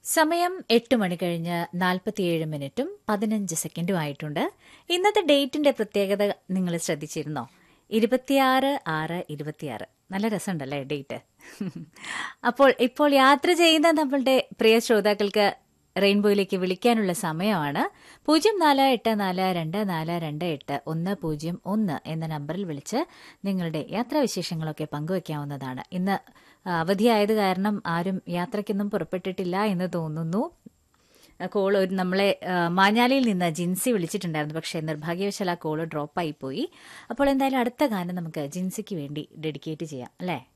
സമയം എട്ട് മണി കഴിഞ്ഞ് നാൽപ്പത്തിയേഴ് മിനിറ്റും പതിനഞ്ച് സെക്കൻഡും ആയിട്ടുണ്ട് ഇന്നത്തെ ഡേറ്റിന്റെ പ്രത്യേകത നിങ്ങൾ ശ്രദ്ധിച്ചിരുന്നോ ഇരുപത്തിയാറ് ആറ് ഇരുപത്തിയാറ് നല്ല രസമുണ്ടല്ലേ ഡേറ്റ് അപ്പോൾ ഇപ്പോൾ യാത്ര ചെയ്യുന്ന നമ്മളുടെ പ്രിയ ശ്രോതാക്കൾക്ക് റെയിൻബോയിലേക്ക് വിളിക്കാനുള്ള സമയമാണ് പൂജ്യം നാല് എട്ട് നാല് രണ്ട് നാല് രണ്ട് എട്ട് ഒന്ന് പൂജ്യം ഒന്ന് എന്ന നമ്പറിൽ വിളിച്ച് നിങ്ങളുടെ യാത്രാവിശേഷങ്ങളൊക്കെ പങ്കുവയ്ക്കാവുന്നതാണ് ഇന്ന് അവധിയായത് കാരണം ആരും യാത്രയ്ക്കൊന്നും പുറപ്പെട്ടിട്ടില്ല എന്ന് തോന്നുന്നു കോൾ ഒരു നമ്മളെ ആ, മാഞ്ഞാലിയിൽ നിന്ന് ജിൻസി വിളിച്ചിട്ടുണ്ടായിരുന്നു പക്ഷേ നിർഭാഗ്യവശാൽ ആ കോള് ഡ്രോപ്പായി പോയി അപ്പോൾ എന്തായാലും അടുത്ത ഗാനം നമുക്ക് ജിൻസിക്ക് വേണ്ടി ഡെഡിക്കേറ്റ് ചെയ്യാം അല്ലേ